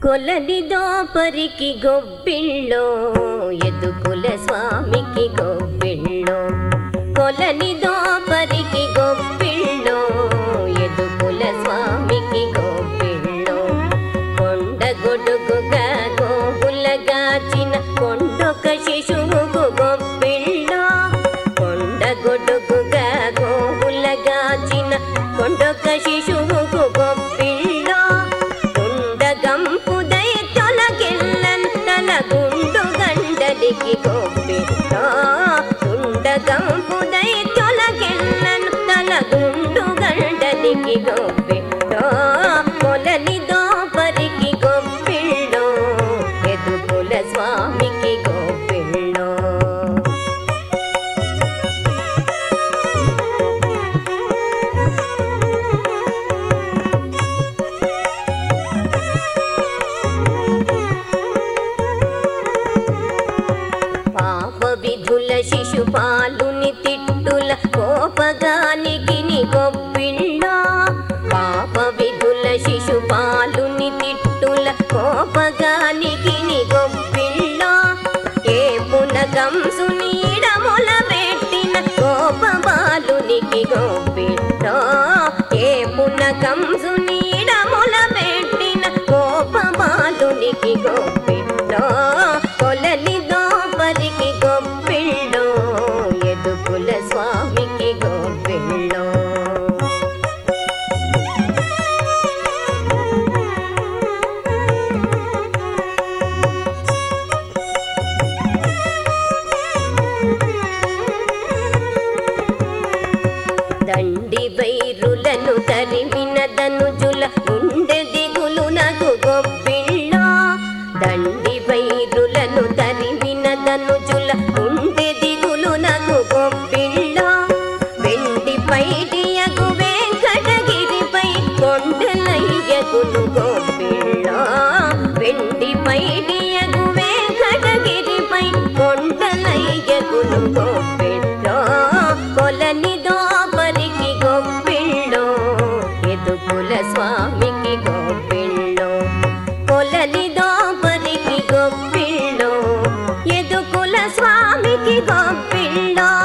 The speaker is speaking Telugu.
కొలని దోపరికి గొబ్బిళ్ళో ఎదుకుల స్వామికి గొబ్బిళ్ళో కొలని దోపరికి గొబ్బిళ్ళో ఎదుకుల స్వామికి గొబ్బిళ్ళో కొండ గొడుగుగా గోపులగాచిన కొండొక శిశువుకు గొబ్బిళ్ళో కొండ గొడుగుగా గోపులగాచిన కొండొక శిశువుకు గొబ్బిళ్ళో ఉండగంపుదై తొలగిల్లన్ తన గుండు గండలికి గొప్పిటో ఉండగంపుదై తొలగిల్లన్ తన గుండు గండలికి గొప్పిటో కొలని దోపరికి గొప్పిళ్ళో ఎదుకుల స్వామికి గొప్పిళ్ళో పాప విధుల శిశుపాలుని తిట్టుల కోపగానికి ని గొప్పిళ్ళ పాప విధుల శిశుపాలుని తిట్టుల కోపగానికి ని గొప్పిళ్ళ ఏ పునకంసు నీడముల పెట్టిన కోప బాలునికి గొప్పిళ్ళ ఏ పునకంసు నీడముల పెట్టిన కోప బాలునికి గొప్పిళ్ళ కొలని దోపరికి గొప్పిళ్ళో ఎదుకుల స్వామికి గొప్పిళ్ళో దండి వైరులను తరిమిన దనుజుల గుండె దిగులు నగు గొప్పిళ్ళ దండి వైరులను తరిమిన దనుజుల గుండె దిగులు నగు గొప్పిళ్ళ వెండి పైటియగు వెంకటగిరిపై కొండలయ్యగులు గొప్పిళ్ళ వెండి పైటియగు వెంకటగిరిపై కొండలయ్యగులు గొప్పిళ్ళ కొలని దోపరికి గొప్పిళ్ళో ఎదుకుల స్వామికి గొప్పిళ్ళో కొలని దోపరికి గొప్పిళ్ళో ఎదుకుల స్వామికి గొప్పిళ్ళో